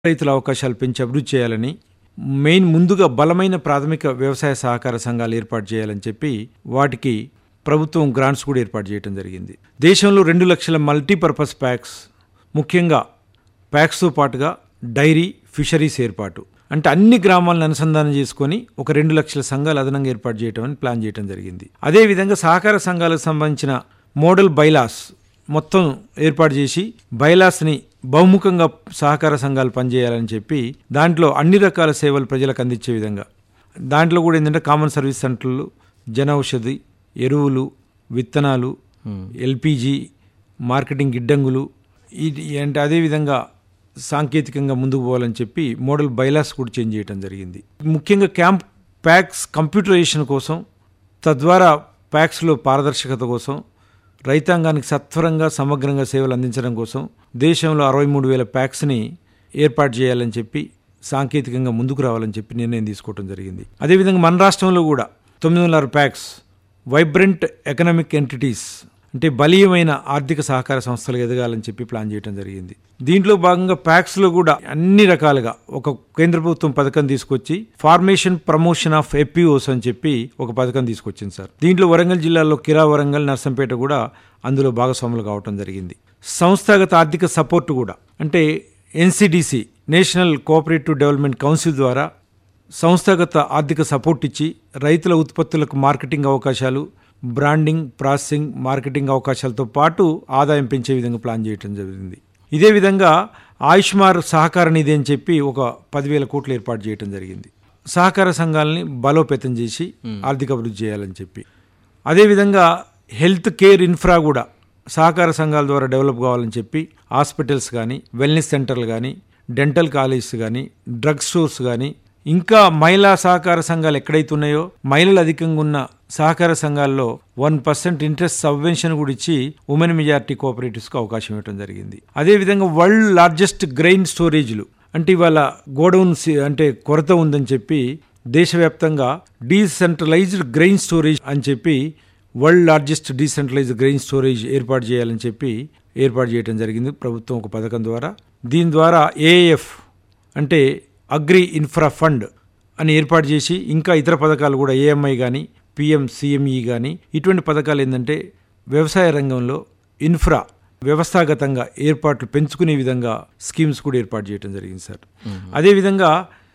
రైతుల అవకాశాలు పెంచి అభివృద్ధి చేయాలని మెయిన్ ముందుగా బలమైన ప్రాథమిక వ్యవసాయ సహకార సంఘాలు ఏర్పాటు చేయాలని చెప్పి వాటికి ప్రభుత్వం గ్రాంట్స్ కూడా ఏర్పాటు చేయడం జరిగింది దేశంలో రెండు లక్షల మల్టీపర్పస్ ప్యాక్స్ ముఖ్యంగా ప్యాక్స్తో పాటుగా డైరీ ఫిషరీస్ ఏర్పాటు అంటే అన్ని గ్రామాలను అనుసంధానం చేసుకొని ఒక రెండు లక్షల సంఘాలు అదనంగా ఏర్పాటు చేయడం అని ప్లాన్ చేయడం జరిగింది అదేవిధంగా సహకార సంఘాలకు సంబంధించిన మోడల్ బైలాస్ మొత్తం ఏర్పాటు చేసి బైలాస్ని బహుముఖంగా సహకార సంఘాలు పనిచేయాలని చెప్పి దాంట్లో అన్ని రకాల సేవలు ప్రజలకు అందించే విధంగా దాంట్లో కూడా ఏంటంటే కామన్ సర్వీస్ సెంటర్లు జన ఔషధి ఎరువులు విత్తనాలు ఎల్పిజి మార్కెటింగ్ గిడ్డంగులు ఇది అంటే అదేవిధంగా సాంకేతికంగా ముందుకు పోవాలని చెప్పి మోడల్ బైలాస్ కూడా చేంజ్ చేయడం జరిగింది ముఖ్యంగా క్యాంప్ ప్యాక్స్ కంప్యూటరైజేషన్ కోసం తద్వారా ప్యాక్స్లో పారదర్శకత కోసం రైతాంగానికి సత్వరంగా సమగ్రంగా సేవలు అందించడం కోసం దేశంలో అరవై మూడు వేల ప్యాక్స్ని ఏర్పాటు చేయాలని చెప్పి సాంకేతికంగా ముందుకు రావాలని చెప్పి నిర్ణయం తీసుకోవడం జరిగింది అదేవిధంగా మన రాష్ట్రంలో కూడా తొమ్మిది వందల ప్యాక్స్ వైబ్రెంట్ ఎకనామిక్ ఎంటిటీస్ అంటే బలీయమైన ఆర్థిక సహకార సంస్థలు ఎదగాలని చెప్పి ప్లాన్ చేయడం జరిగింది దీంట్లో భాగంగా ప్యాక్స్లో కూడా అన్ని రకాలుగా ఒక కేంద్ర ప్రభుత్వం పథకం తీసుకొచ్చి ఫార్మేషన్ ప్రమోషన్ ఆఫ్ ఎపిఓస్ అని చెప్పి ఒక పథకం తీసుకొచ్చింది సార్ దీంట్లో వరంగల్ జిల్లాలో కిరా వరంగల్ నర్సంపేట కూడా అందులో భాగస్వాములు కావటం జరిగింది సంస్థాగత ఆర్థిక సపోర్ట్ కూడా అంటే NCDC national cooperative development council ద్వారా సంస్థాగత ఆర్థిక సపోర్ట్ ఇచ్చి రైతుల ఉత్పత్తులకు మార్కెటింగ్ అవకాశాలు బ్రాండింగ్ ప్రాసెసింగ్ మార్కెటింగ్ అవకాశాలతో పాటు ఆదాయం పెంచే విధంగా ప్లాన్ చేయడం జరిగింది ఇదే విధంగా ఆయుష్మార్ సహకార నిధి అని చెప్పి ఒక పదివేల కోట్లు ఏర్పాటు చేయడం జరిగింది సహకార సంఘాలని బలోపేతం చేసి ఆర్థిక అభివృద్ధి చేయాలని చెప్పి అదేవిధంగా హెల్త్ కేర్ ఇన్ఫ్రా కూడా సహకార సంఘాల ద్వారా డెవలప్ కావాలని చెప్పి హాస్పిటల్స్ కానీ వెల్నెస్ సెంటర్లు కానీ డెంటల్ కాలేజెస్ కానీ డ్రగ్ స్టోర్స్ కానీ ఇంకా మహిళా సహకార సంఘాలు ఎక్కడైతే ఉన్నాయో మహిళలు అధికంగా ఉన్న సహకార సంఘాల్లో వన్ పర్సెంట్ ఇంట్రెస్ట్ సబ్వెన్షన్ కూడా ఇచ్చి ఉమెన్ మెజారిటీ కోఆపరేటివ్స్కి అవకాశం ఇవ్వడం జరిగింది అదేవిధంగా వరల్డ్ లార్జెస్ట్ గ్రెయిన్ స్టోరేజ్లు అంటే ఇవాళ గోడౌన్ అంటే కొరత ఉందని చెప్పి దేశవ్యాప్తంగా డీసెంట్రలైజ్డ్ గ్రెయిన్ స్టోరేజ్ అని చెప్పి world largest decentralised grain storage ఏర్పాటు చేయాలని చెప్పి ఏర్పాటు చేయడం జరిగింది ప్రభుత్వం ఒక పథకం ద్వారా దీని ద్వారా ఏఎఫ్ అంటే అగ్రి ఇన్ఫ్రా ఫండ్ అని ఏర్పాటు చేసి ఇంకా ఇతర పథకాలు కూడా ఏఎంఐ కానీ పిఎం సిఎంఈ కానీ ఇటువంటి పథకాలు ఏంటంటే వ్యవసాయ రంగంలో ఇన్ఫ్రా వ్యవస్థాగతంగా ఏర్పాట్లు పెంచుకునే విధంగా స్కీమ్స్ కూడా ఏర్పాటు చేయడం జరిగింది సార్ అదేవిధంగా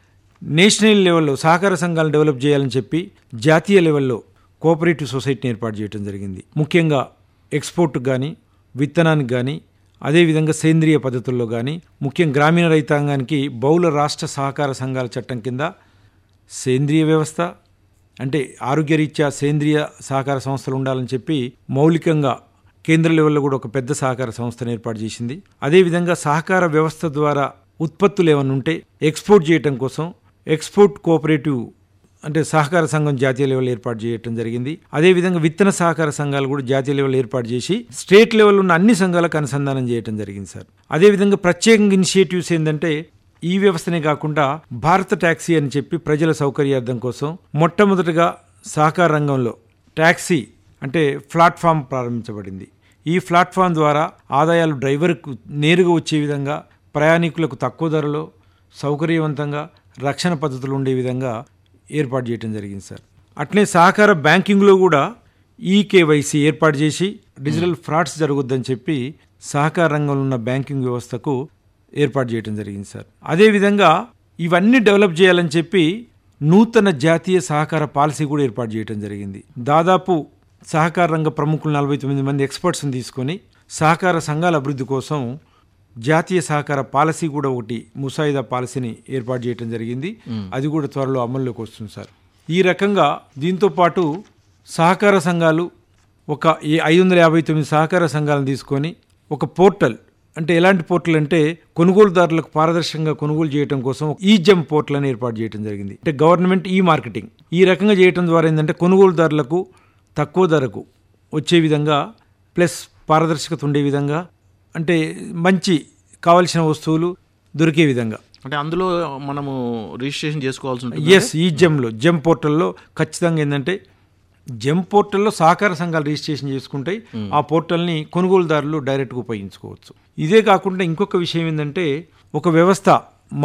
నేషనల్ లెవెల్లో సహకార సంఘాలను డెవలప్ చేయాలని చెప్పి జాతీయ లెవెల్లో కోఆపరేటివ్ సొసైటీని ఏర్పాటు చేయడం జరిగింది ముఖ్యంగా ఎక్స్పోర్ట్ కానీ విత్తనానికి కానీ అదేవిధంగా సేంద్రియ పద్ధతుల్లో కానీ ముఖ్యం గ్రామీణ రైతాంగానికి బహుళ రాష్ట్ర సహకార సంఘాల చట్టం కింద సేంద్రియ వ్యవస్థ అంటే ఆరోగ్యరీత్యా సేంద్రియ సహకార సంస్థలు ఉండాలని చెప్పి మౌలికంగా కేంద్ర లెవెల్లో కూడా ఒక పెద్ద సహకార సంస్థను ఏర్పాటు చేసింది అదేవిధంగా సహకార వ్యవస్థ ద్వారా ఉత్పత్తులు ఏమైనా ఉంటే ఎక్స్పోర్ట్ చేయటం కోసం ఎక్స్పోర్ట్ కోఆపరేటివ్ అంటే సహకార సంఘం జాతీయ లెవెల్ ఏర్పాటు చేయడం జరిగింది అదేవిధంగా విత్తన సహకార సంఘాలు కూడా జాతీయ లెవెల్ ఏర్పాటు చేసి స్టేట్ లెవెల్ ఉన్న అన్ని సంఘాలకు అనుసంధానం చేయడం జరిగింది సార్ అదేవిధంగా ప్రత్యేకంగా ఇనిషియేటివ్స్ ఏంటంటే ఈ వ్యవస్థనే కాకుండా భారత ట్యాక్సీ అని చెప్పి ప్రజల సౌకర్యార్థం కోసం మొట్టమొదటిగా సహకార రంగంలో ట్యాక్సీ అంటే ప్లాట్ఫామ్ ప్రారంభించబడింది ఈ ప్లాట్ఫామ్ ద్వారా ఆదాయాలు డ్రైవర్కు నేరుగా వచ్చే విధంగా ప్రయాణికులకు తక్కువ ధరలో సౌకర్యవంతంగా రక్షణ పద్ధతులు ఉండే విధంగా ఏర్పాటు చేయడం జరిగింది సార్ అట్లే సహకార బ్యాంకింగ్లో కూడా ఈ కేవైసీ ఏర్పాటు చేసి డిజిటల్ ఫ్రాడ్స్ జరగొద్దని చెప్పి సహకార రంగంలో ఉన్న బ్యాంకింగ్ వ్యవస్థకు ఏర్పాటు చేయడం జరిగింది సార్ అదేవిధంగా ఇవన్నీ డెవలప్ చేయాలని చెప్పి నూతన జాతీయ సహకార పాలసీ కూడా ఏర్పాటు చేయడం జరిగింది దాదాపు సహకార రంగ ప్రముఖులు నలభై తొమ్మిది మంది ఎక్స్పర్ట్స్ని తీసుకొని సహకార సంఘాల అభివృద్ధి కోసం జాతీయ సహకార పాలసీ కూడా ఒకటి ముసాయిదా పాలసీని ఏర్పాటు చేయడం జరిగింది అది కూడా త్వరలో అమల్లోకి వస్తుంది సార్ ఈ రకంగా దీంతో పాటు సహకార సంఘాలు ఒక ఐదు వందల యాభై తొమ్మిది సహకార సంఘాలను తీసుకొని ఒక పోర్టల్ అంటే ఎలాంటి పోర్టల్ అంటే కొనుగోలుదారులకు పారదర్శకంగా కొనుగోలు చేయడం కోసం ఈ జెమ్ పోర్టల్ అని ఏర్పాటు చేయడం జరిగింది అంటే గవర్నమెంట్ ఈ మార్కెటింగ్ ఈ రకంగా చేయడం ద్వారా ఏంటంటే కొనుగోలుదారులకు తక్కువ ధరకు వచ్చే విధంగా ప్లస్ పారదర్శకత ఉండే విధంగా అంటే మంచి కావలసిన వస్తువులు దొరికే విధంగా అంటే అందులో మనము రిజిస్ట్రేషన్ చేసుకోవాల్సి ఉంటుంది ఎస్ ఈ జెమ్లో జెమ్ పోర్టల్లో ఖచ్చితంగా ఏంటంటే జెమ్ పోర్టల్లో సహకార సంఘాలు రిజిస్ట్రేషన్ చేసుకుంటాయి ఆ పోర్టల్ని కొనుగోలుదారులు డైరెక్ట్గా ఉపయోగించుకోవచ్చు ఇదే కాకుండా ఇంకొక విషయం ఏంటంటే ఒక వ్యవస్థ